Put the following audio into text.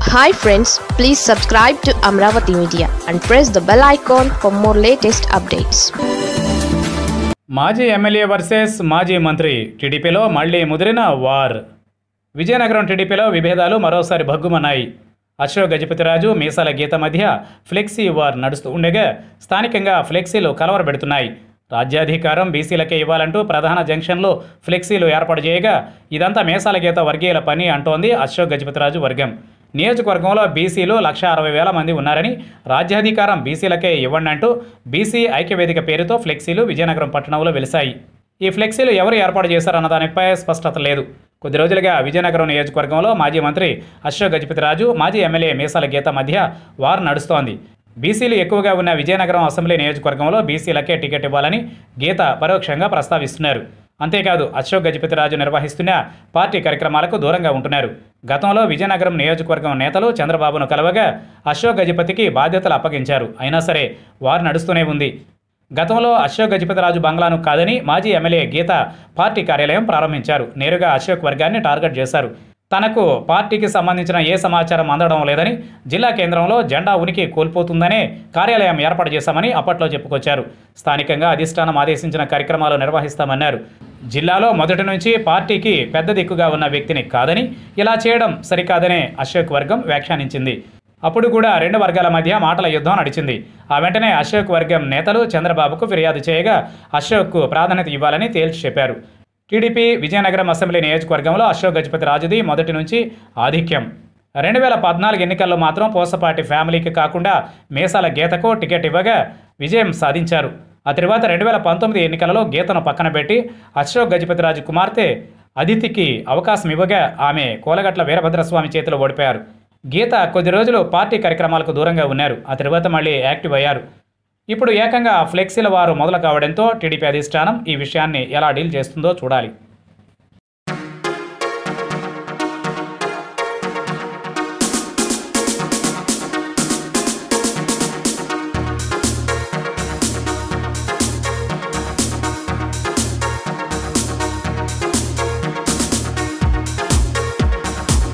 hi friends please subscribe to Amaravati media and press the bell icon for more latest updates మాజీ MLA versus మాజీ మంత్రి టీడీపీలో మళ్లీ ముదిరిన war Vizianagaram టీడీపీలో విభేదాలు మరోసారి భగ్గుమన్నాయి అశోక్ గజపతిరాజు మీసాల గీత మధ్య ఫ్లెక్సీ వార్ నడుస్తూ ఉండగా స్థానికంగా ఫ్లెక్సీలు కలవరబెడుతున్నాయి రాజ్యాధికారం బీసీలకే ఇవ్వాలంటూ ప్రధాన జంక్షన్లో ఫ్లెక్సీలు ఏర్పాటు చేయగా ఇదంతా మీసాల గీత వర్గీయుల పని అంటోంది అశోక్ గజపతిరాజు వర్గం నియోజకవర్గంలో బీసీలు లక్ష అరవై వేల మంది ఉన్నారని రాజ్యాధికారం బీసీలకే ఇవ్వండి అంటూ బీసీ ఐక్యవేదిక పేరుతో ఫ్లెక్సీలు విజయనగరం పట్టణంలో వెలిశాయి ఈ ఫ్లెక్సీలు ఎవరు ఏర్పాటు చేశారన్న దానిపై స్పష్టత లేదు కొద్ది రోజులుగా విజయనగరం నియోజకవర్గంలో మాజీ మంత్రి అశోక్ గజపతిరాజు మాజీ ఎమ్మెల్యే మీసాల గీత మధ్య వారు నడుస్తోంది బీసీలు ఎక్కువగా ఉన్న విజయనగరం అసెంబ్లీ నియోజకవర్గంలో బీసీలకే టికెట్ ఇవ్వాలని గీత పరోక్షంగా ప్రస్తావిస్తున్నారు అంతేకాదు అశోక్ గజపతిరాజు నిర్వహిస్తున్న పార్టీ కార్యక్రమాలకు దూరంగా ఉంటున్నారు గతంలో విజయనగరం నియోజకవర్గం నేతలు చంద్రబాబును కలవగా అశోక్ గజపతికి బాధ్యతలు అప్పగించారు అయినా సరే వారు నడుస్తూనే ఉంది గతంలో అశోక్ గజపతిరాజు బంగ్లాను కాదని మాజీ ఎమ్మెల్యే గీత పార్టీ కార్యాలయం ప్రారంభించారు నేరుగా అశోక్ వర్గాన్ని టార్గెట్ చేశారు తనకు పార్టీకి సంబంధించిన ఏ సమాచారం అందడం లేదని జిల్లా కేంద్రంలో జెండా ఉనికి కోల్పోతుందనే కార్యాలయం ఏర్పాటు చేశామని అప్పట్లో చెప్పుకొచ్చారు స్థానికంగా అధిష్టానం ఆదేశించిన కార్యక్రమాలు నిర్వహిస్తామన్నారు జిల్లాలో మొదటి నుంచి పార్టీకి పెద్ద దిక్కుగా ఉన్న వ్యక్తిని కాదని ఇలా చేయడం సరికాదనే అశోక్ వర్గం వ్యాఖ్యానించింది అప్పుడు కూడా రెండు వర్గాల మధ్య మాటల యుద్ధం నడిచింది ఆ వెంటనే అశోక్ వర్గం నేతలు చంద్రబాబుకు ఫిర్యాదు చేయగా అశోక్కు ప్రాధాన్యత ఇవ్వాలని తేల్చి చెప్పారు టీడీపీ విజయనగరం అసెంబ్లీ నియోజకవర్గంలో అశోక్ గజపతి రాజుది మొదటి నుంచి ఆధిక్యం రెండు వేల పద్నాలుగు ఎన్నికల్లో మాత్రం పోసపాటి ఫ్యామిలీకి కాకుండా మీసాల గీతకు టికెట్ ఇవ్వగా విజయం సాధించారు ఆ తర్వాత రెండు వేల పంతొమ్మిది ఎన్నికలలో గీతను పక్కన పెట్టి అశోక్ గజపతిరాజు కుమార్తె అదితికి అవకాశం ఇవ్వగా ఆమె కోలగట్ల వీరభద్రస్వామి చేతిలో ఓడిపోయారు గీత కొద్ది రోజులు పార్టీ కార్యక్రమాలకు దూరంగా ఉన్నారు ఆ తర్వాత మళ్ళీ యాక్టివ్ అయ్యారు ఇప్పుడు ఏకంగా ఫ్లెక్సీల వారు మొదలు కావడంతో టీడీపీ అధిష్టానం ఈ విషయాన్ని ఎలా డీల్ చేస్తుందో చూడాలి